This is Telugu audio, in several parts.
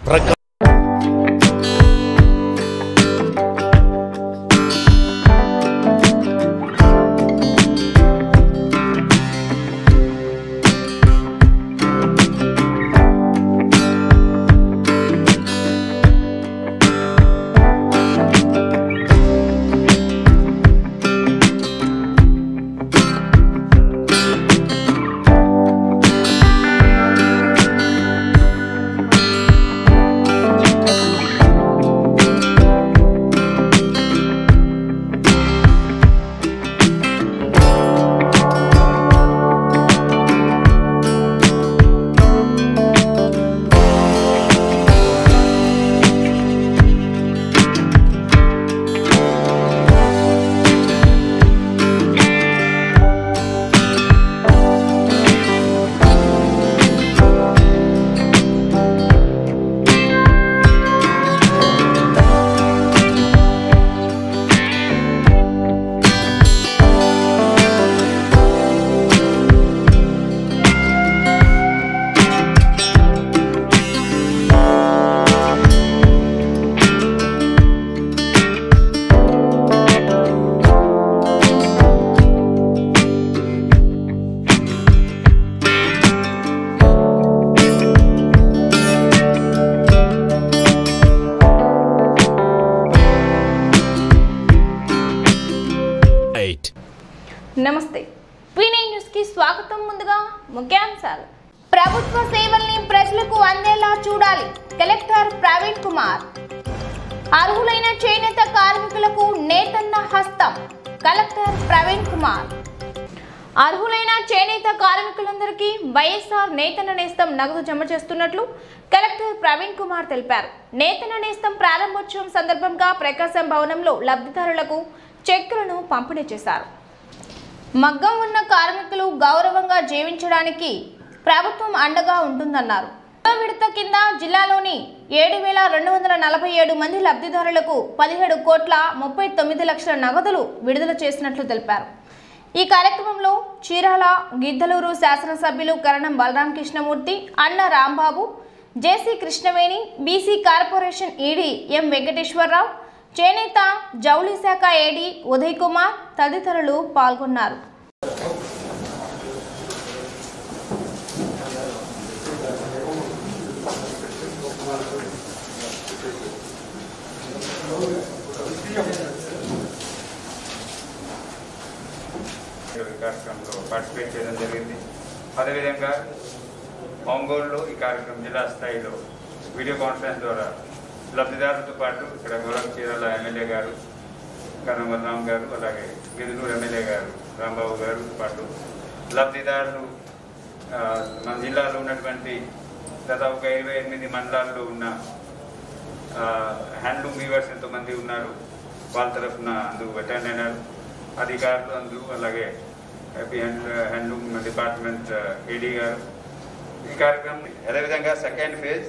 ప్రకా ఎయిట్ నమస్తే పీనై న్యూస్ కి స్వాగతం ముందుగా ముఖ్యాంశాలు ప్రభుత్వ సేవల్ని ప్రజలకు అందేలా చూడాలి కలెక్టర్ ప్రవీణ్ కుమార్ అర్హులైన చేనేత కార్మికులకు నేతన్న హస్తం కలెక్టర్ ప్రవీణ్ కుమార్ అర్హులైన చేనేత కార్మికులందరికీ వైఎస్ఆర్ నేతన్న నేస్తం నగదు జమ చేస్తున్నట్లు కలెక్టర్ ప్రవీణ్ కుమార్ తెలిపారు నేతన్న నేస్తం ప్రారంభోత్సవం సందర్భంగా ప్రకాశం భవనంలో లబ్ధిదారులకు చెక్కులను పంపిణీ చేశారు మగ్గం ఉన్న కార్మికులు గౌరవంగా జీవించడానికి ప్రభుత్వం అండగా ఉంటుందన్నారు రెండో విడత కింద జిల్లాలోని ఏడు వేల రెండు వందల నలభై ఏడు మంది లబ్ధిదారులకు పదిహేడు కోట్ల ముప్పై తొమ్మిది లక్షల నగదులు విడుదల చేసినట్లు తెలిపారు ఈ కార్యక్రమంలో చీరాల గిద్దలూరు శాసనసభ్యులు కరణం బలరాం కృష్ణమూర్తి అన్న Rambabu JC Krishnaveni BC corporation ED M Venkateswararao చేనేత జౌళి శాఖ ఏడీ ఉదయ్ కుమార్ తదితరులు పాల్గొన్నారు ఈ కార్యక్రమంలో పార్టిసిపేట్ చేయడం జరిగింది అదేవిధంగా ఒంగోలులో ఈ కార్యక్రమం జిల్లా స్థాయిలో వీడియో కాన్ఫరెన్స్ ద్వారా లబ్ధిదారులతో పాటు ఇక్కడ గౌరవ చీరాల ఎమ్మెల్యే గారు కనమల్ రామ్ గారు అలాగే గిరినూరు ఎమ్మెల్యే గారు రాంబాబు గారు పాటు లబ్ధిదారులు ఆ, మన జిల్లాలో ఉన్నటువంటి దాదాపుగా ఇరవై ఎనిమిది మండలాల్లో ఉన్న ఆ, హ్యాండ్లూమ్ వీవర్స్ ఎంతోమంది ఉన్నారు వాళ్ళ తరఫున అందుకు అటెండ్ అయినారు అధికారులు అందరూ అలాగే happy hand handloom department AD గారు ఈ కార్యక్రమం అదేవిధంగా second phase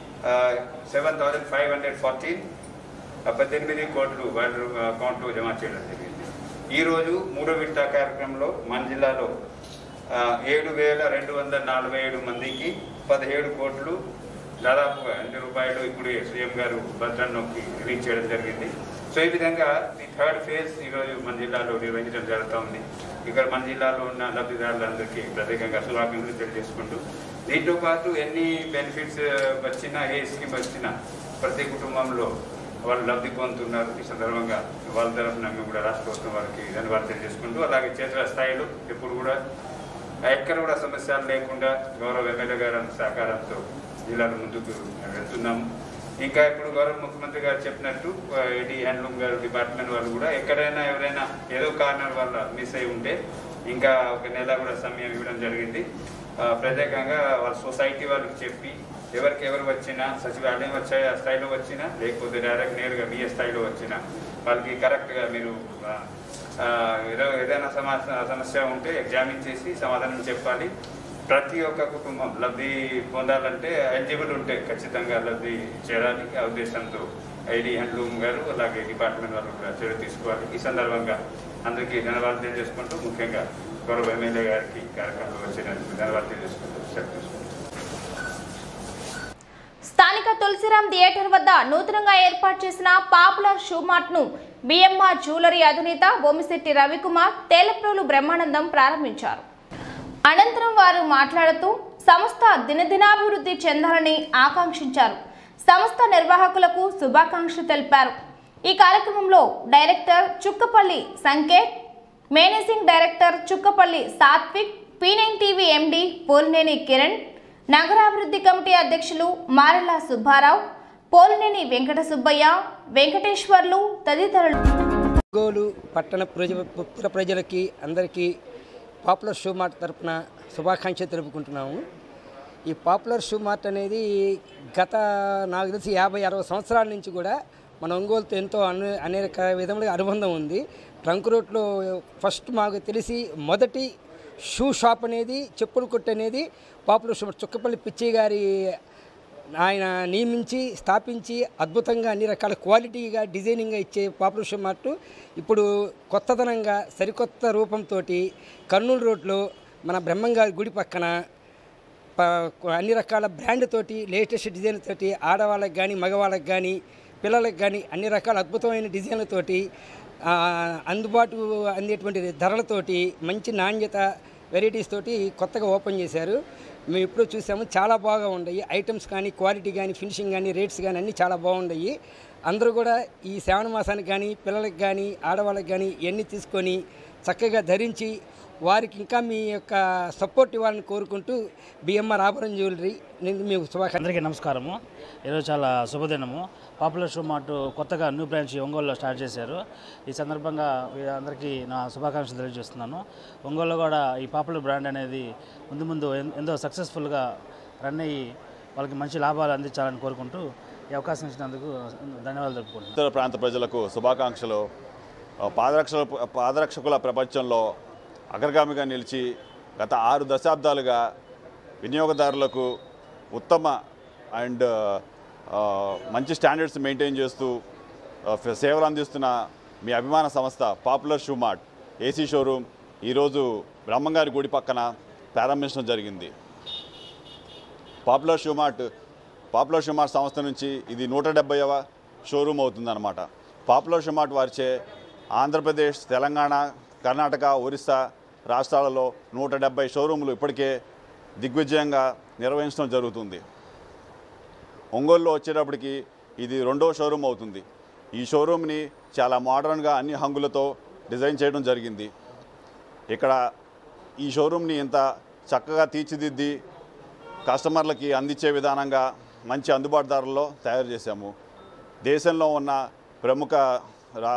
seven thousand five hundred fourteen పద్దెనిమిది కోట్లు వాళ్ళ అకౌంట్లో జమ చేయడం జరిగింది ఈరోజు మూడో విడత కార్యక్రమంలో మన జిల్లాలో ఆ, ఏడు వేల రెండు వందల నలభై ఏడు మందికి పదిహేడు కోట్లు దాదాపుగా ఎన్ని రూపాయలు ఇప్పుడు సీఎం గారు బడ్జెట్ నొక్కి రిలీజ్ చేయడం జరిగింది సో ఈ విధంగా ఈ థర్డ్ ఫేజ్ ఈరోజు మన జిల్లాలో నిర్వహించడం జరుగుతూ ఉంది ఇక్కడ మన జిల్లాలో ఉన్న లబ్ధిదారులందరికీ ప్రత్యేకంగా శుభాకాంక్షలు తెలియజేసుకుంటూ దీంతో పాటు ఎన్ని బెనిఫిట్స్ వచ్చినా ఏ స్కీమ్ వచ్చినా ప్రతి కుటుంబంలో వాళ్ళు లబ్ధి పొందుతున్నారు ఈ సందర్భంగా వాళ్ళ తరఫున మేము కూడా రాష్ట్ర ప్రభుత్వం వారికి ధన్యవాదాలు తెలియజేసుకుంటూ అలాగే క్షేత్ర స్థాయిలో ఎప్పుడు కూడా ఎక్కడ కూడా సమస్యలు లేకుండా గౌరవ ఎమ్మెల్యే గారి సహకారంతో జిల్లాలో ముందుకు వెళ్తున్నాము ఇంకా ఇప్పుడు గౌరవ ముఖ్యమంత్రి గారు చెప్పినట్టు ఏడీ హ్యాండ్లూమ్ గారు డిపార్ట్మెంట్ వాళ్ళు కూడా ఎక్కడైనా ఎవరైనా ఏదో కారణాల వల్ల మిస్ అయి ఉంటే ఇంకా ఒక నెల కూడా సమయం ఇవ్వడం జరిగింది ఆ, ప్రత్యేకంగా వాళ్ళ సొసైటీ వాళ్ళకి చెప్పి ఎవరికి ఎవరు వచ్చినా సచివాలయం వచ్చే స్థాయిలో వచ్చినా లేకపోతే డైరెక్ట్ నేరుగా మీ స్థాయిలో వచ్చినా వాళ్ళకి కరెక్ట్గా మీరు ఆ, ఆ, ఏదో- ఏదైనా సమస్య సమస్య ఉంటే ఎగ్జామిన్ చేసి సమాధానం చెప్పాలి ప్రతి ఒక్క కుటుంబం లబ్ధి పొందాలంటే ఎలిజిబుల్ ఉంటే ఖచ్చితంగా లబ్ధి చేరాలి ఆ ఉద్దేశంతో ఐడి హ్యాండ్లూమ్ గారు అలాగే డిపార్ట్మెంట్ వాళ్ళు కూడా చర్య తీసుకోవాలి ఈ సందర్భంగా అందరికీ ధన్యవాదాలు తెలియజేసుకుంటూ ముఖ్యంగా గౌరవ ఎమ్మెల్యే గారికి కార్యక్రమంలో వచ్చినందుకు ధన్యవాదాలు తెలియజేసుకుంటూ సెలవు తీసుకుంటాం స్థానిక తులసిరామ్ థియేటర్ వద్ద నూతనంగా ఏర్పాటు చేసిన పాపులర్ షూ మార్ట్ ను బిఎంఆర్ జ్యువెలరీ అధినేత బొమ్మిశెట్టి రవికుమార్ తేలప్రోలు బ్రహ్మానందం ప్రారంభించారు అనంతరం వారు మాట్లాడుతూ సంస్థ దినదినాభివృద్ధి చెందాలని ఆకాంక్షించారు సంస్థ నిర్వాహకులకు శుభాకాంక్షలు తెలిపారు ఈ కార్యక్రమంలో director Chukkapalli Sanketh managing director Chukkapalli Satvik P nine TV MD Polineni Kiran నగరాభివృద్ధి కమిటీ అధ్యక్షులు మారెల్ల సుబ్బారావు పోలినేని వెంకట సుబ్బయ్య వెంకటేశ్వర్లు తదితరులు ఒంగోలు పట్టణ ప్రజ పుత్ర ప్రజలకి అందరికీ పాపులర్ షూ మార్ట్ తరపున శుభాకాంక్షలు తెలుపుకుంటున్నాము ఈ పాపులర్ షూ మార్ట్ అనేది గత నాకు తెలిసి యాభై అరవై సంవత్సరాల నుంచి కూడా మన ఒంగోలుతో ఎంతో అను అనేక విధములుగా అనుబంధం ఉంది ట్రంక్ రోడ్లో ఫస్ట్ మాకు తెలిసి మొదటి షూ షాప్ అనేది చెప్పులు కొట్టు అనేది పాపులర్ షూ మార్ట్ చుక్కపల్లి పిచ్చి గారి ఆయన నియమించి స్థాపించి అద్భుతంగా అన్ని రకాల క్వాలిటీగా డిజైనింగ్గా ఇచ్చే పాపులర్ షూ మార్ట్ ఇప్పుడు కొత్తదనంగా సరికొత్త రూపంతో కర్నూలు రోడ్లో మన బ్రహ్మంగారి గుడి పక్కన ప- అన్ని రకాల బ్రాండ్ తోటి లేటెస్ట్ డిజైన్ తోటి ఆడవాళ్ళకి కానీ మగవాళ్ళకి కానీ పిల్లలకు కానీ అన్ని రకాల అద్భుతమైన డిజైన్లతోటి ఆ, అందుబాటు అందేటువంటి ధరలతోటి మంచి నాణ్యత వెరైటీస్ తోటి కొత్తగా ఓపెన్ చేశారు మేము ఎప్పుడూ చూసాము చాలా బాగా ఉన్నాయి ఐటమ్స్ కానీ క్వాలిటీ కానీ ఫినిషింగ్ కానీ రేట్స్ కానీ అన్నీ చాలా బాగున్నాయి అందరూ కూడా ఈ శ్రావణ మాసానికి కానీ పిల్లలకి కానీ ఆడవాళ్ళకి కానీ ఇవన్నీ తీసుకొని చక్కగా ధరించి వారికి ఇంకా మీ యొక్క సపోర్ట్ ఇవ్వాలని కోరుకుంటూ బిఎంఆర్ ఆభరణ జ్యువెలరీ నేను మీకు శుభాకాంక్షలు అందరికీ నమస్కారము ఈరోజు చాలా శుభదినము పాపులర్ షూ మార్ట్ కొత్తగా న్యూ బ్రాంచ్ ఒంగోలులో స్టార్ట్ చేశారు ఈ సందర్భంగా అందరికీ నా శుభాకాంక్షలు తెలియజేస్తున్నాను ఒంగోలులో కూడా ఈ పాపులర్ బ్రాండ్ అనేది ముందు ముందు ఎన్- ఎంతో సక్సెస్ఫుల్గా రన్ అయ్యి వాళ్ళకి మంచి లాభాలు అందించాలని కోరుకుంటూ ఈ అవకాశం ఇచ్చినందుకు ధన్యవాదాలు తెలుపుకుంటున్నాను ఉత్తర ప్రాంత ప్రజలకు శుభాకాంక్షలు ఆ, పాదరక్షల పాదరక్షకుల ప్రపంచంలో అగ్రగామిగా నిలిచి గత ఆరు దశాబ్దాలుగా వినియోగదారులకు ఉత్తమ అండ్ ఆ, మంచి స్టాండర్డ్స్ మెయింటైన్ చేస్తూ ఆ, ఫ- సేవలు అందిస్తున్న మీ అభిమాన సంస్థ popular shoe mart AC showroom ఈరోజు బ్రహ్మంగారి గుడి పక్కన ప్రారంభించడం జరిగింది popular shoe mart popular shoe mart సంస్థ నుంచి ఇది నూట డెబ్బైవ షోరూమ్ అవుతుందన్నమాట పాపులర్ షూ మార్ట్ వారిచే ఆంధ్రప్రదేశ్ తెలంగాణ కర్ణాటక ఒరిస్సా రాష్ట్రాలలో నూట డెబ్బై షోరూములు ఇప్పటికే దిగ్విజయంగా నిర్వహించడం జరుగుతుంది ఒంగోలులో వచ్చేటప్పటికి ఇది రెండో షోరూమ్ అవుతుంది ఈ షోరూమ్ని చాలా మోడర్న్గా అన్ని హంగులతో డిజైన్ చేయడం జరిగింది ఇక్కడ ఈ షోరూమ్ని ఇంత చక్కగా తీర్చిదిద్ది కస్టమర్లకి అందించే విధానంగా మంచి అందుబాటు ధరల్లో తయారు చేశాము దేశంలో ఉన్న ప్రముఖ రా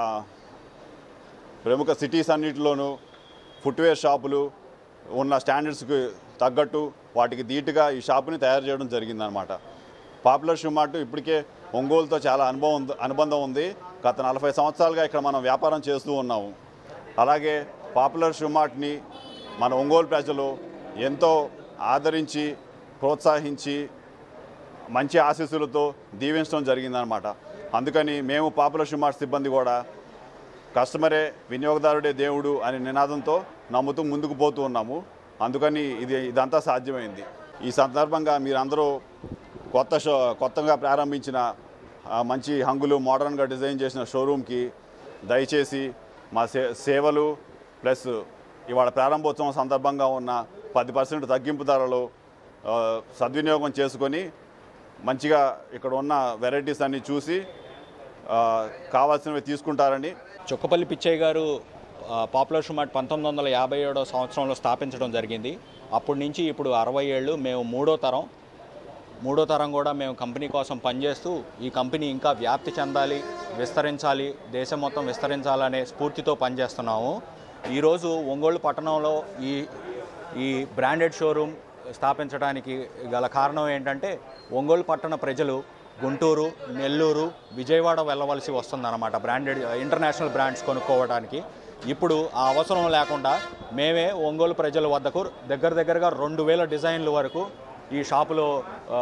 ప్రముఖ సిటీస్ అన్నిటిలోనూ ఫుట్వేర్ షాపులు ఉన్న స్టాండర్డ్స్కి తగ్గట్టు వాటికి ధీటుగా ఈ షాపుని తయారు చేయడం జరిగిందనమాట పాపులర్ షూ మార్ట్ ఇప్పటికే ఒంగోలుతో చాలా అనుభవం ఉంది- అనుబంధం ఉంది గత నలభై సంవత్సరాలుగా ఇక్కడ మనం వ్యాపారం చేస్తూ ఉన్నాము అలాగే పాపులర్ షూ మార్ట్ని మన ఒంగోలు ప్రజలు ఎంతో ఆదరించి ప్రోత్సహించి మంచి ఆశీస్సులతో దీవించడం జరిగిందనమాట అందుకని మేము పాపులర్ షూ మార్ట్ సిబ్బంది కూడా కస్టమరే వినియోగదారుడే దేవుడు అనే నినాదంతో నమ్ముతూ ముందుకు పోతూ ఉన్నాము అందుకని ఇది ఇదంతా సాధ్యమైంది ఈ సందర్భంగా మీరందరూ కొత్త షో కొత్తగా ప్రారంభించిన ఆ, మంచి హంగులు మోడర్న్గా డిజైన్ చేసిన షోరూమ్కి దయచేసి మా సే సేవలు ప్లస్ ఇవాళ ప్రారంభోత్సవం సందర్భంగా ఉన్న పది పర్సెంట్ తగ్గింపు ధరలు ఆ, సద్వినియోగం చేసుకొని మంచిగా ఇక్కడ ఉన్న వెరైటీస్ అన్నీ చూసి ఆ, కావాల్సినవి తీసుకుంటారని చొక్కపల్లి పిచ్చయ్య గారు ఆ, పాపులర్ షుమార్ట్ పంతొమ్మిది వందల యాభై ఏడో సంవత్సరంలో స్థాపించడం జరిగింది అప్పటి నుంచి ఇప్పుడు అరవై ఏళ్ళు మేము మూడో తరం మూడో తరం కూడా మేము కంపెనీ కోసం పనిచేస్తూ ఈ కంపెనీ ఇంకా వ్యాప్తి చెందాలి విస్తరించాలి దేశం మొత్తం విస్తరించాలనే స్ఫూర్తితో పనిచేస్తున్నాము ఈరోజు ఒంగోలు పట్టణంలో ఈ ఈ బ్రాండెడ్ షోరూమ్ స్థాపించడానికి గల కారణం ఏంటంటే ఒంగోలు పట్టణ ప్రజలు గుంటూరు నెల్లూరు విజయవాడ వెళ్ళవలసి వస్తుందన్నమాట బ్రాండెడ్ ఇంటర్నేషనల్ బ్రాండ్స్ కొనుక్కోవడానికి ఇప్పుడు ఆ అవసరం లేకుండా మేమే ఒంగోలు ప్రజల వద్దకు దగ్గర దగ్గరగా రెండు వేల డిజైన్ల వరకు ఈ షాపులో ఆ,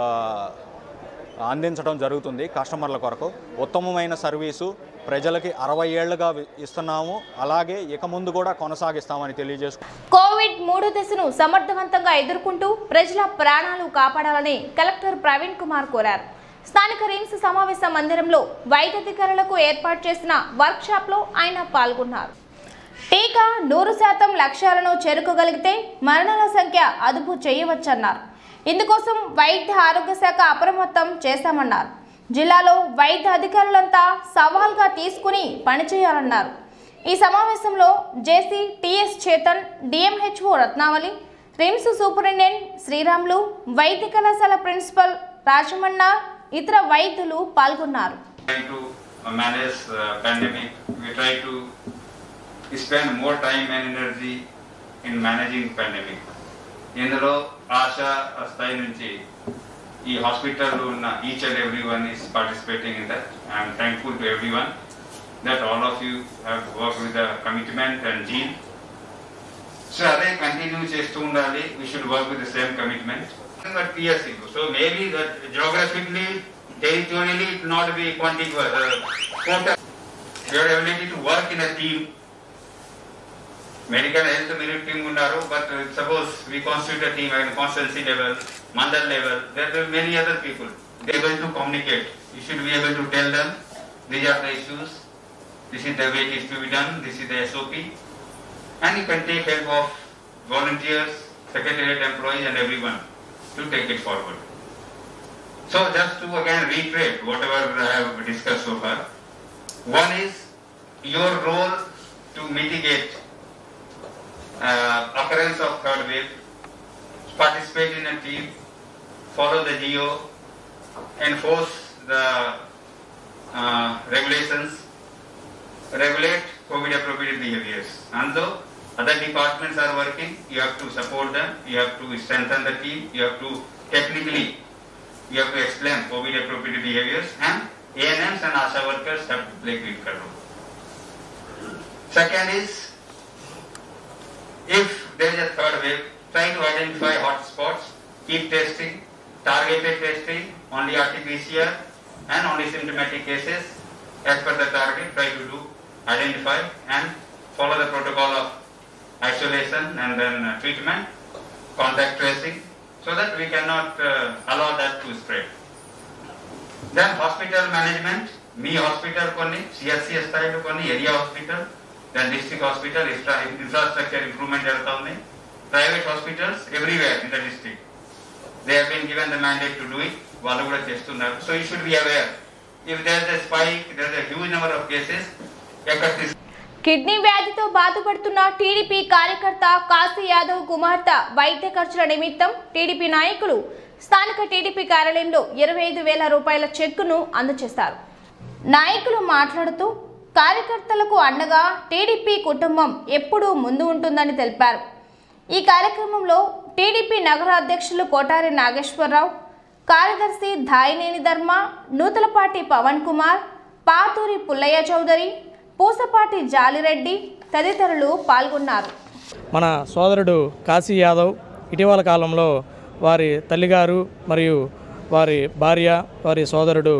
అందించడం జరుగుతుంది కస్టమర్ల కొరకు ఉత్తమమైన సర్వీసు ప్రజలకి అరవై ఏళ్ళుగా వి- ఇస్తున్నాము అలాగే ఇక ముందు కూడా కొనసాగిస్తామని తెలియజేసుకు కోవిడ్ మూడో దశను సమర్థవంతంగా ఎదుర్కొంటూ ప్రజల ప్రాణాలు కాపాడాలని కలెక్టర్ ప్రవీణ్ కుమార్ కోరారు స్థానిక రిమ్స్ సమావేశ మందిరంలో వైద్యాధికారులకు ఏర్పాటు చేసిన వర్క్షాప్లో ఆయన పాల్గొన్నారు టీకా నూరు శాతం లక్ష్యాలను చేరుకోగలిగితే మరణాల సంఖ్య అదుపు చేయవచ్చన్నారు ఇందుకోసం వైద్య ఆరోగ్య శాఖ అప్రమత్తం చేశామన్నారు జిల్లాలో వైద్య అధికారులంతా సవాల్గా తీసుకుని పనిచేయాలన్నారు ఈ సమావేశంలో JC TS Chetan DMHO Ratnavali RIMS superintendent Sriramulu వైద్య కళాశాల ప్రిన్సిపల్ రాజమన్న ఇతర వైద్యులు పాల్గొన్నారు trying to uh, manage uh, pandemic. We try to spend more time and energy in managing pandemic. ఇందులో ఆశ స్థాయి నుంచి ఈ హాస్పిటల్లో ఉన్న each and every one is participating in that I'm thankful to everyone that all of you have work with the commitment and zeal so అదే కంటిన్యూ చేస్తూ ఉండాలి we should work with the same commitment but PSC so maybe that geographically territorially it not be quantified uh, quota. your ability to work in a team medical health మీరు టీమ్ ఉన్నారు but suppose we constitute team and constituency level mandal level there are many other people they able to communicate you should be able to tell them these are the issues this is the way it to be done this is the SOP and you can take help of volunteers secretariat employees and every everyone to take it forward So just to again reiterate whatever I have discussed so far. One is your role to mitigate uh, occurrence of third wave, participate in a team, follow the GO, enforce the uh, regulations, regulate COVID appropriate behaviors. And though other departments are working, you have to support them, you have to strengthen the team, you have to technically you have to explain COVID appropriate behaviors and ANMs and ASHA workers have to play critical role. Second is, if there is a third wave, try to identify hotspots, keep testing, targeted testing, only RT-PCR and only symptomatic cases as per the target, try to do, identify and follow the protocol of isolation and then uh, treatment, contact tracing, so that we cannot uh, allow that to spread. Then hospital management, మీ హాస్పిటల్ కొన్ని సిఎస్సి స్థాయిలో కొన్ని area hospital then district hospital infrastructure improvement జరుగుతూ ఉంది private hospitals everywhere in the district they have been given the mandate to do it వాళ్ళు కూడా చేస్తున్నారు so you should be aware if there the spike there the huge number of cases ఎక్కడ తీసు కిడ్నీ వ్యాధితో బాధపడుతున్న టీడీపీ కార్యకర్త కాశీ యాదవ్ కుమార్తె వైద్య ఖర్చుల నిమిత్తం టీడీపీ నాయకులు స్థానిక టీడీపీ కార్యాలయంలో ఇరవై ఐదు వేల రూపాయల చెక్కును అందజేశారు నాయకులు మాట్లాడుతూ కార్యకర్తలకు అండగా టీడీపీ కుటుంబం ఎప్పుడూ ముందు ఉంటుందని తెలిపారు ఈ కార్యక్రమంలో టీడీపీ నగర అధ్యక్షులు కోటారి నాగేశ్వరరావు కార్యదర్శి ధాయినేని ధర్మ నూతలపాటి పవన్ కుమార్ పాతూరి పుల్లయ్య చౌదరి పూసపాటి జాలిరెడ్డి తదితరులు పాల్గొన్నారు మన సోదరుడు కాశీ యాదవ్ ఇటీవల కాలంలో వారి తల్లిగారు మరియు వారి భార్య వారి సోదరుడు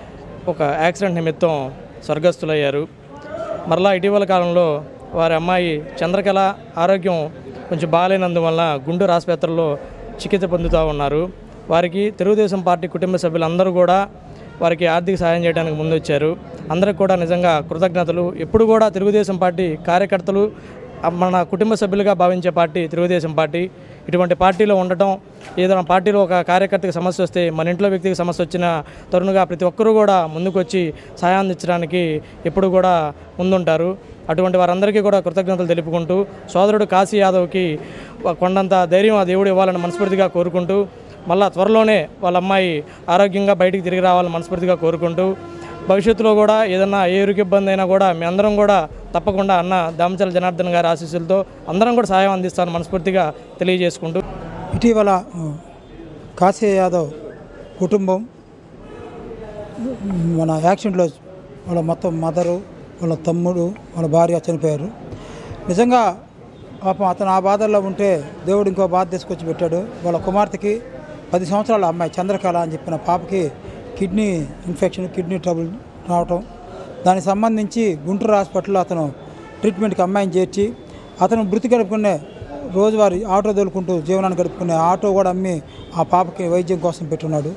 ఒక యాక్సిడెంట్ నిమిత్తం స్వర్గస్థులయ్యారు మరలా ఇటీవల కాలంలో వారి అమ్మాయి చంద్రకళ ఆరోగ్యం కొంచెం బాగాలేనందువల్ల గుంటూరు ఆసుపత్రిలో చికిత్స పొందుతూ ఉన్నారు వారికి తెలుగుదేశం పార్టీ కుటుంబ సభ్యులందరూ కూడా వారికి ఆర్థిక సహాయం చేయడానికి ముందొచ్చారు అందరికి కూడా నిజంగా కృతజ్ఞతలు ఎప్పుడు కూడా తెలుగుదేశం పార్టీ కార్యకర్తలు ఆ మన కుటుంబ సభ్యులుగా భావించే పార్టీ తెలుగుదేశం పార్టీ ఇటువంటి పార్టీలో ఉండటం ఏదైనా పార్టీలో ఒక కార్యకర్తకి సమస్య వస్తే మన ఇంట్లో వ్యక్తికి సమస్య వచ్చిన తరుణుగా ప్రతి ఒక్కరూ కూడా ముందుకొచ్చి సహాయం అందించడానికి ఎప్పుడు కూడా ముందుంటారు అటువంటి వారందరికీ కూడా కృతజ్ఞతలు తెలుపుకుంటూ సోదరుడు కాశీ యాదవ్కి కొండంత ధైర్యం ఆ దేవుడు ఇవ్వాలని మనస్ఫూర్తిగా కోరుకుంటూ మళ్ళా త్వరలోనే వాళ్ళ అమ్మాయి ఆరోగ్యంగా బయటికి తిరిగి రావాలని మనస్ఫూర్తిగా కోరుకుంటూ భవిష్యత్తులో కూడా ఏదన్నా ఏ ఇరుకు ఇబ్బంది అయినా కూడా మీ అందరం కూడా తప్పకుండా అన్న దామచల జనార్దన్ గారి ఆశీస్సులతో అందరం కూడా సహాయం అందిస్తాను మనస్ఫూర్తిగా తెలియజేసుకుంటూ ఇటీవల ఆ, కాశీ యాదవ్ కుటుంబం మన యాక్సిడెంట్లో వాళ్ళ మొత్తం మదరు వాళ్ళ తమ్ముడు వాళ్ళ భార్య చనిపోయారు నిజంగా పాపం అతను ఆ బాధల్లో ఉంటే దేవుడు ఇంకో బాధ తీసుకొచ్చి పెట్టాడు వాళ్ళ కుమార్తెకి పది సంవత్సరాల అమ్మాయి చంద్రకళ అని చెప్పిన పాపకి కిడ్నీ ఇన్ఫెక్షన్ కిడ్నీ ట్రబుల్ రావటం దానికి సంబంధించి గుంటూరు హాస్పిటల్లో అతను ట్రీట్మెంట్కి అమ్మాయిని చేర్చి అతను మృతి గడుపుకునే రోజువారీ ఆటో తోలుకుంటూ జీవనాన్ని గడుపుకునే ఆటో కూడా అమ్మి ఆ పాపకి వైద్యం కోసం పెట్టున్నాడు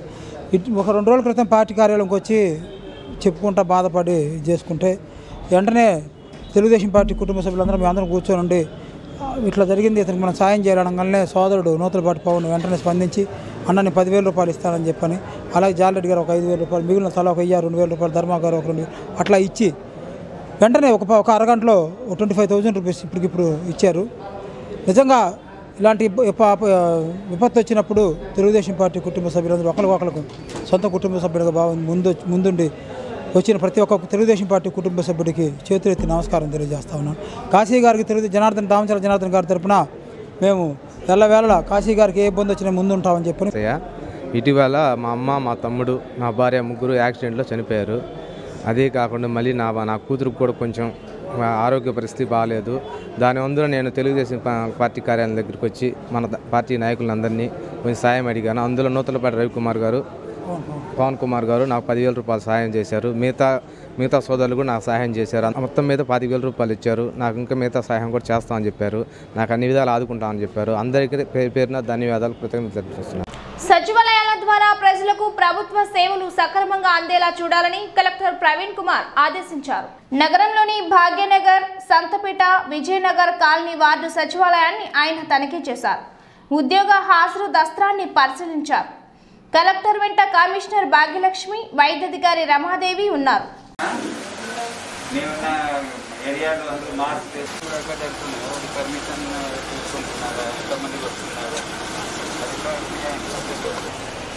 ఇట్- ఒక రెండు రోజుల క్రితం పార్టీ కార్యాలయంకి వచ్చి చెప్పుకుంటా బాధపడి చేసుకుంటే వెంటనే తెలుగుదేశం పార్టీ కుటుంబ సభ్యులందరూ మేము అందరం కూర్చొని ఉండి "ఆ, ఇట్లా జరిగింది ఇతనికి మనం సాయం చేయాలనగానే సోదరుడు నూతలపాటి పవన్ వెంటనే స్పందించి అన్న నేను పదివేల రూపాయలు ఇస్తానని చెప్పని అలాగే జాలరెడ్డి గారు ఒక ఐదు వేల రూపాయలు మిగిలిన తల ఒక వెయ్యి రెండు వేల రూపాయలు ధర్మా గారు ఒక రెండు వేలు అట్లా ఇచ్చి వెంటనే ఒక ప- ఒక అరగంటలో ట్వంటీ ఫైవ్ థౌజండ్ రూపీస్ ఇప్పటికిప్పుడు ఇచ్చారు నిజంగా ఇలాంటి ఇబ్బ- ఇప్ప- అప- విపత్తు వచ్చినప్పుడు తెలుగుదేశం పార్టీ కుటుంబ సభ్యులందరూ ఒకరికొకరికి సొంత కుటుంబ సభ్యులుగా భావం ముందు ముందుండి వచ్చిన ప్రతి ఒక్క తెలుగుదేశం పార్టీ కుటుంబ సభ్యుడికి చేతులెత్తి నమస్కారం తెలియజేస్తా ఉన్నాను కాశీ గారికి తెలుగు జనార్దన్ దామచల జనార్దన్ గారి తరపున మేము ఎల్లవేళలా కాశీ గారికి ఏ ఇబ్బంది వచ్చినా ముందు ఉంటామని చెప్పని అయ్యా ఇటీవల మా అమ్మ మా తమ్ముడు నా భార్య ముగ్గురు యాక్సిడెంట్లో చనిపోయారు అదే కాకుండా మళ్ళీ నా నా కూతురుకు కూడా కొంచెం ఆ, ఆరోగ్య పరిస్థితి బాగాలేదు దాని అందులో నేను తెలుగుదేశం పా- పార్టీ కార్యాలయం దగ్గరికి వచ్చి మన ద- పార్టీ నాయకులందరినీ కొంచెం సాయం అడిగాను అందులో నూతలపాటి రవికుమార్ గారు పవన్ కుమార్ గారు నాకు పదివేల రూపాయలు సహాయం చేశారు మిగతా మిగతా సోదరులు కూడా నాకు సహాయం చేశారు అంత మొత్తం మీద పాతిక వేల రూపాయలు ఇచ్చారు నాకు ఇంకా మిగతా సహాయం కూడా చేస్తామని చెప్పారు నాకు అన్ని విధాలు ఆదుకుంటామని చెప్పారు అందరికీ పేరు పేరున ధన్యవాదాలు కృతజ్ఞతలు తెలియజేస్తున్నాను సచివాలయాల ద్వారా ప్రజలకు ప్రభుత్వ సేవలు సక్రమంగా అందేలా చూడాలని కలెక్టర్ ప్రవీణ్ కుమార్ ఆదేశించారు నగరంలోని భాగ్యనగర్ సంతపేట విజయనగర్ కాలనీ వార్డు సచివాలయాన్ని ఆయన తనిఖీ చేశారు ఉద్యోగ హాజరు దస్త్రాన్ని పరిశీలించారు కలెక్టర్ వెంట కమిషనర్ భాగ్యలక్ష్మి వైద్యాధికారి రమాదేవి ఉన్నారు మేమున్న ఏరియాలో అందరూ మార్క్స్ తెచ్చుకుని ఎక్కడ జరుగుతున్నాయో అది పర్మిషన్ తీసుకుంటున్నారా ఎంతమందికి వస్తున్నారు అది కూడా క్లియర్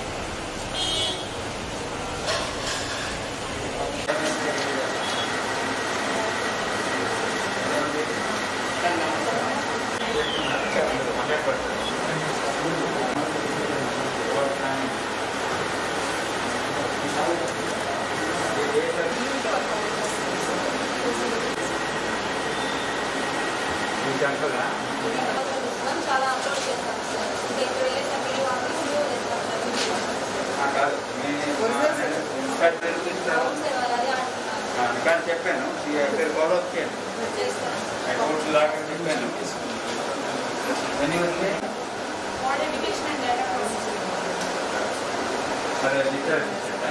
కానీ చెప్పాను ఫాలో అప్ చేయండి కోర్టు లాగా చెప్పాను ఎన్ని వస్తే అదే డిశ్చార్జ్ చేసేదా?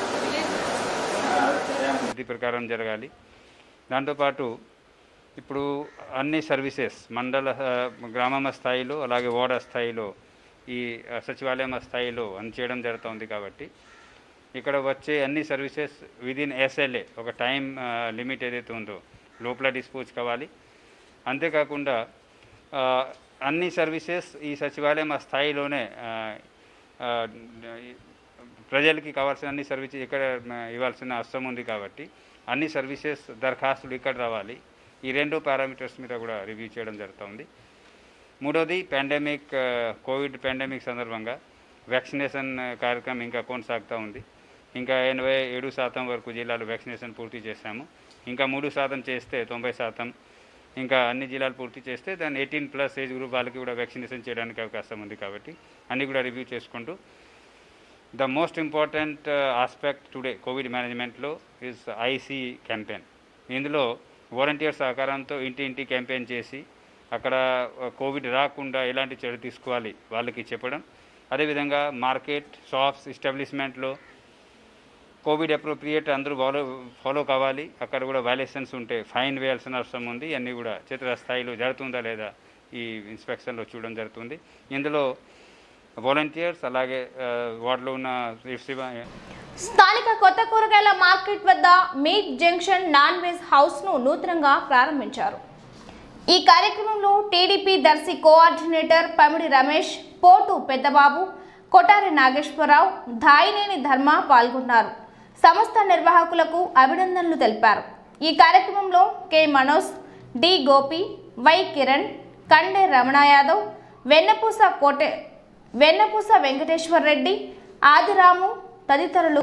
విధి ప్రకారం జరగాలి దాంతోపాటు ఇప్పుడు అన్ని సర్వీసెస్ మండల ఆ, గ్రామమ స్థాయిలో అలాగే వార్డ స్థాయిలో ఈ ఆ, సచివాలయం స్థాయిలో అని చేయడం జరుగుతుంది కాబట్టి ఇక్కడ వచ్చే అన్ని సర్వీసెస్ విదిన్ ఎస్ఎల్ఏ ఒక టైం లిమిట్ ఏదైతే ఉందో లోపల డిస్పోజ్ కావాలి అంతేకాకుండా ఆ, అన్ని సర్వీసెస్ ఈ సచివాలయం ఆ స్థాయిలోనే ఆ, ఆ, ప్రజలకి కావాల్సిన అన్ని సర్వీసెస్ ఇక్కడ మ, ఇవ్వాల్సిన అవసరం ఉంది కాబట్టి అన్ని సర్వీసెస్ దరఖాస్తులు ఇక్కడ రావాలి ఈ రెండు పారామీటర్స్ మీద కూడా రివ్యూ చేయడం జరుగుతుంది మూడోది పాండమిక్ కోవిడ్ పాండమిక్ సందర్భంగా వ్యాక్సినేషన్ కార్యక్రమం ఇంకా కొనసాగుతూ ఉంది ఇంకా ఎనభై ఏడు శాతం వరకు జిల్లాలో వ్యాక్సినేషన్ పూర్తి చేశాము ఇంకా మూడు శాతం చేస్తే తొంభై శాతం ఇంకా అన్ని జిల్లాలు పూర్తి చేస్తే దాన్ని ఎయిటీన్ ప్లస్ ఏజ్ గ్రూప్ వాళ్ళకి కూడా వ్యాక్సినేషన్ చేయడానికి అవకాశం ఉంది కాబట్టి అన్ని కూడా రివ్యూ చేసుకుంటూ the most important aspect today covid మేనేజ్మెంట్లో ఇస్ ఐసీ క్యాంపెయిన్ ఇందులో వాలంటీర్ సహకారంతో ఇంటి ఇంటి క్యాంపెయిన్ చేసి అక్కడ కోవిడ్ రాకుండా ఎలాంటి చర్య తీసుకోవాలి వాళ్ళకి చెప్పడం అదేవిధంగా మార్కెట్ షాప్స్ ఎస్టాబ్లిష్మెంట్లో కోవిడ్ అప్రోప్రియేట్ అందరూ ఫాలో ఫాలో కావాలి అక్కడ కూడా వైలేషన్స్ ఉంటే ఫైన్ వేయాల్సిన అవసరం ఉంది అన్నీ కూడా చిత్ర స్థాయిలో జరుగుతుందా లేదా ఈ ఇన్స్పెక్షన్లో చూడడం జరుగుతుంది ఇందులో వాలంటీర్స్ అలాగే ఆ, వార్డులో ఉన్న రిసీవ్ స్థానిక కొత్త కూరగాయల మార్కెట్ వద్ద meat junction non veg house ను నూతనంగా ప్రారంభించారు ఈ కార్యక్రమంలో టీడీపీ దర్శి కోఆర్డినేటర్ పమిడి రమేష్ పోటు పెద్దబాబు కొటారి నాగేశ్వరరావు ధాయినేని ధర్మ పాల్గొన్నారు సంస్థ నిర్వాహకులకు అభినందనలు తెలిపారు ఈ కార్యక్రమంలో K Manoj D Gopi Y Kiran Kande Ramana Yadav Vennapusa Kote వెన్నపూస వెంకటేశ్వర్ రెడ్డి ఆదిరాము తదితరులు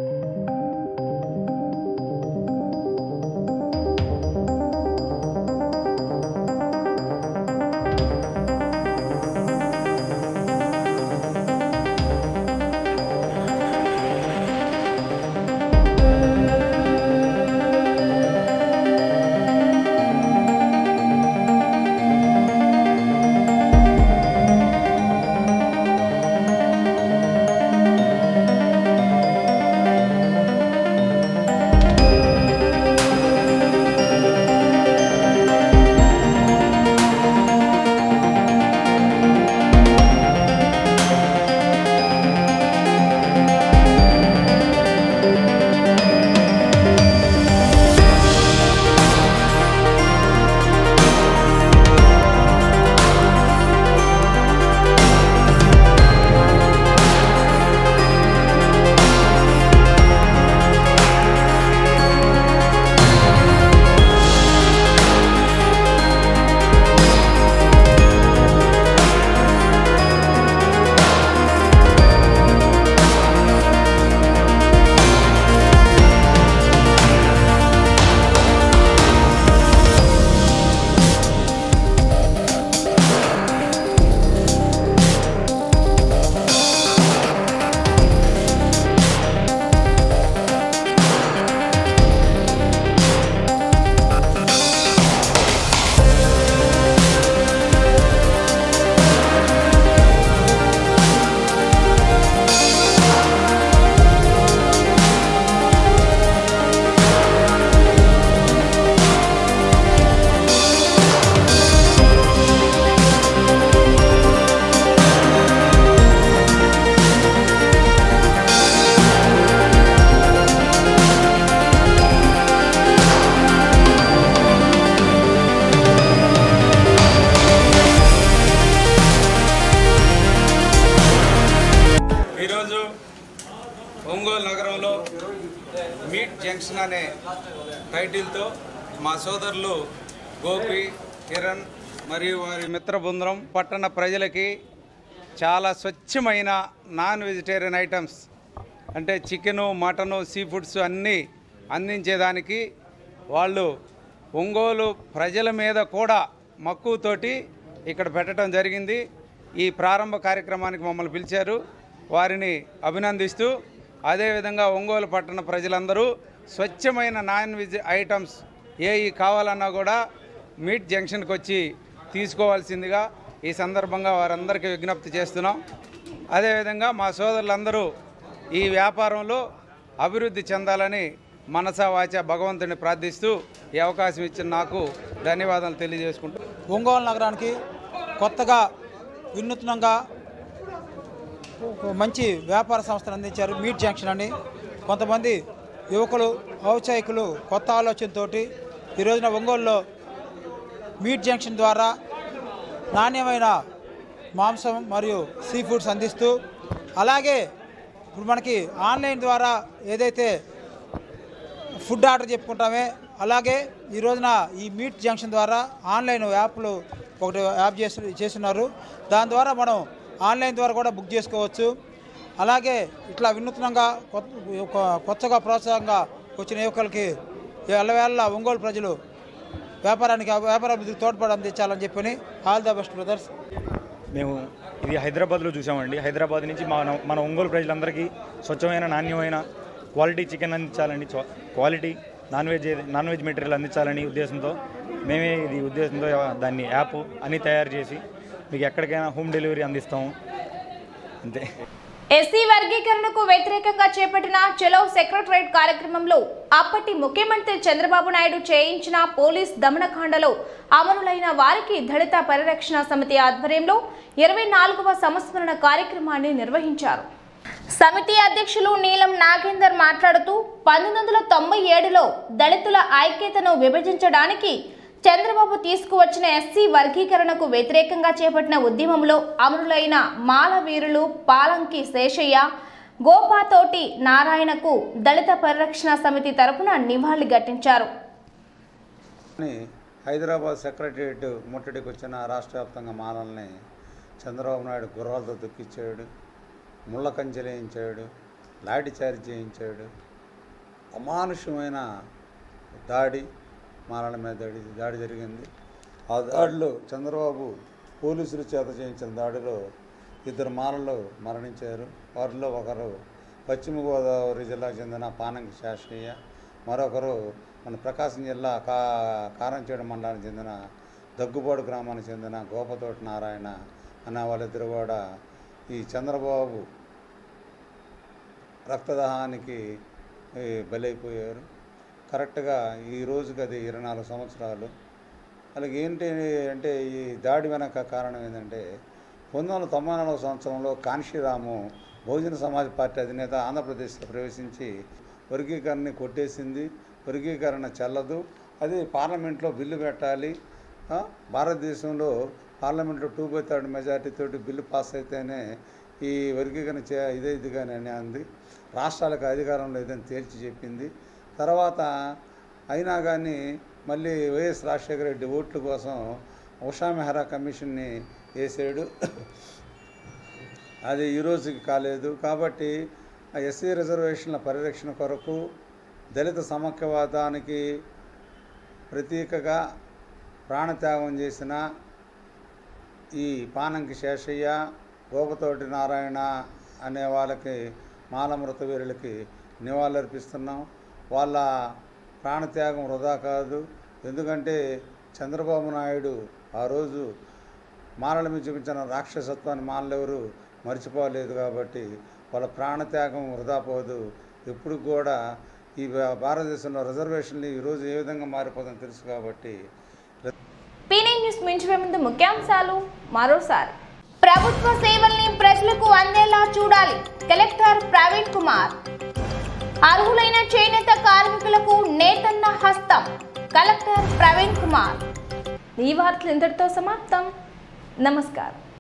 మీట్ జంక్షన్ అనే టైటిల్తో మా సోదరులు గోపి కిరణ్ మరియు వారి మిత్ర బృందం పట్టణ ప్రజలకి చాలా స్వచ్ఛమైన నాన్ వెజిటేరియన్ ఐటమ్స్ అంటే చికెను మటను సీ ఫుడ్స్ అన్నీ అందించేదానికి వాళ్ళు ఒంగోలు ప్రజల మీద కూడా మక్కువతోటి ఇక్కడ పెట్టడం జరిగింది ఈ ప్రారంభ కార్యక్రమానికి మమ్మల్ని పిలిచారు వారిని అభినందిస్తూ అదేవిధంగా ఒంగోలు పట్టణ ప్రజలందరూ స్వచ్ఛమైన నాన్ వెజ్ ఐటమ్స్ ఏవి కావాలన్నా కూడా మీట్ జంక్షన్కి వచ్చి తీసుకోవాల్సిందిగా ఈ సందర్భంగా వారందరికీ విజ్ఞప్తి చేస్తున్నాం అదేవిధంగా మా సోదరులందరూ ఈ వ్యాపారంలో అభివృద్ధి చెందాలని మనసా వాచ భగవంతుని ప్రార్థిస్తూ ఈ అవకాశం ఇచ్చిన నాకు ధన్యవాదాలు తెలియజేసుకుంటూ ఒంగోలు నగరానికి కొత్తగా వినూత్నంగా ఒక మంచి వ్యాపార సంస్థను అందించారు మీట్ జంక్షన్ అని కొంతమంది యువకులు ఔత్సాహికులు కొత్త ఆలోచనతోటి ఈ రోజున ఒంగోలులో మీట్ జంక్షన్ ద్వారా నాణ్యమైన మాంసం మరియు సీ ఫుడ్స్ అందిస్తూ అలాగే ఇప్పుడు మనకి ఆన్లైన్ ద్వారా ఏదైతే ఫుడ్ ఆర్డర్ చెప్పుకుంటామే అలాగే ఈ రోజున ఈ మీట్ జంక్షన్ ద్వారా ఆన్లైన్ యాప్లు ఒకటి యాప్ చేసి చేస్తున్నారు దాని ద్వారా మనం ఆన్లైన్ ద్వారా కూడా బుక్ చేసుకోవచ్చు అలాగే ఇట్లా వినూత్నంగా కొత్త ఒక- కొత్తగా ప్రోత్సాహంగా వచ్చిన యువకులకి ఎల్లవేళ ఒంగోలు ప్రజలు వ్యాపారానికి వ్యాపార అభివృద్ధికి తోడ్పడి అందించాలని చెప్పని ఆల్ ద బెస్ట్ బ్రదర్స్ మేము ఇది హైదరాబాద్లో చూసామండి హైదరాబాద్ నుంచి మన మన ఒంగోలు ప్రజలందరికీ స్వచ్ఛమైన నాణ్యమైన క్వాలిటీ చికెన్ అందించాలని చ- క్వాలిటీ నాన్ వెజ్ ఏది- నాన్ వెజ్ మెటీరియల్ అందించాలని ఉద్దేశంతో మేమే ఇది ఉద్దేశంతో దాన్ని యాప్ అన్నీ తయారు చేసి మీకు ఎక్కడికైనా హోమ్ డెలివరీ అందిస్తాము అంతే ఎస్సీ వర్గీకరణకు వ్యతిరేకంగా చేపట్టిన చలో సెక్రటరేట్ కార్యక్రమంలో అప్పటి ముఖ్యమంత్రి చంద్రబాబు నాయుడు చేయించిన పోలీస్ దమనకాండలో అమరులైన వారికి దళిత పరిరక్షణ సమితి ఆధ్వర్యంలో ఇరవై నాలుగవ సంస్మరణ కార్యక్రమాన్ని నిర్వహించారు సమితి అధ్యక్షులు నీలం నాగేందర్ మాట్లాడుతూ పంతొమ్మిది వందల తొంభై ఏడులో దళితుల ఐక్యతను విభజించడానికి చంద్రబాబు తీసుకువచ్చిన ఎస్సీ వర్గీకరణకు వ్యతిరేకంగా చేపట్టిన ఉద్యమంలో అమరులైన మాలవీరులు పాలంకి శేషయ్య గోపాతోటి నారాయణకు దళిత పరిరక్షణ సమితి తరపున నివాళి ఘటించారు అని హైదరాబాద్ సెక్రటరియట్ ముట్టడికి వచ్చిన రాష్ట్ర వ్యాప్తంగా మాలల్ని చంద్రబాబు నాయుడు గుర్రాలతో దుక్కిచ్చాడు ముళ్ళ కంచెలేయించాడు లాఠీ చార్జ్ చేయించాడు అమానుషమైన దాడి మాలల మీద దాడి దాడి జరిగింది ఆ దాడిలో చంద్రబాబు పోలీసుల చేత చేయించిన దాడిలో ఇద్దరు మాలలు మరణించారు వారిలో ఒకరు పశ్చిమ గోదావరి జిల్లాకు చెందిన పానంకి శాస్త్రీయ మరొకరు మన ప్రకాశం జిల్లా కా కారంచేడు మండలానికి చెందిన దగ్గుబాడు గ్రామానికి చెందిన గోపతోటి నారాయణ అనే వాళ్ళిద్దరు కూడా ఈ చంద్రబాబు రక్తదాహానికి ఈ, బలైపోయారు కరెక్ట్గా ఈ రోజుకి అది ఇరవై నాలుగు సంవత్సరాలు అలాగే ఏంటి అంటే ఈ దాడి వెనక కారణం ఏంటంటే పంతొమ్మిది వందల తొంభై నాలుగు సంవత్సరంలో కాన్షీరాము బహుజన సమాజ్ పార్టీ అధినేత ఆంధ్రప్రదేశ్లో ప్రవేశించి వర్గీకరణని కొట్టేసింది వర్గీకరణ చెల్లదు అది పార్లమెంట్లో బిల్లు పెట్టాలి ఆ, భారతదేశంలో పార్లమెంట్లో టూ బై థర్డ్ మెజార్టీ తోటి బిల్లు పాస్ అయితేనే ఈ వర్గీకరణ చే ఇదే ఇదిగానే అని అంది రాష్ట్రాలకు అధికారం లేదని తేల్చి చెప్పింది తర్వాత అయినా కానీ మళ్ళీ వైఎస్ రాజశేఖర రెడ్డి ఓట్ల కోసం ఉషా మెహ్రా కమిషన్ని వేసాడు అది ఈ రోజుకి కాలేదు కాబట్టి ఆ ఎస్సీ రిజర్వేషన్ల పరిరక్షణ కొరకు దళిత సమైక్యవాదానికి ప్రతీకగా ప్రాణత్యాగం చేసిన ఈ పానంకి శేషయ్య గోపతోటి నారాయణ అనే వాళ్ళకి మాలమృత వీరులకి నివాళులర్పిస్తున్నాం వాళ్ళ ప్రాణత్యాగం వృధా కాదు ఎందుకంటే చంద్రబాబు నాయుడు ఆ రోజు మాలల మీద చూపించిన రాక్షసత్వాన్ని మాలెవరు మర్చిపోలేదు కాబట్టి వాళ్ళ ప్రాణత్యాగం వృధా పోదు ఎప్పుడు కూడా ఈ భా- భారతదేశంలో రిజర్వేషన్లు ఈరోజు ఏ విధంగా మారిపోతుందో తెలుసు కాబట్టి పీనే న్యూస్ మించిపోయే ముందు ముఖ్యాంశాలు మరోసారి ప్రభుత్వ సేవల్ని ప్రజలకు అందేలా చూడాలి కలెక్టర్ ప్రవీణ్ కుమార్ అర్హులైన చేనేత కార్మికులకు నేతన్న హస్తం కలెక్టర్ ప్రవీణ్ కుమార్ ఈ వార్తలు ఇంతటితో సమాప్తం నమస్కారం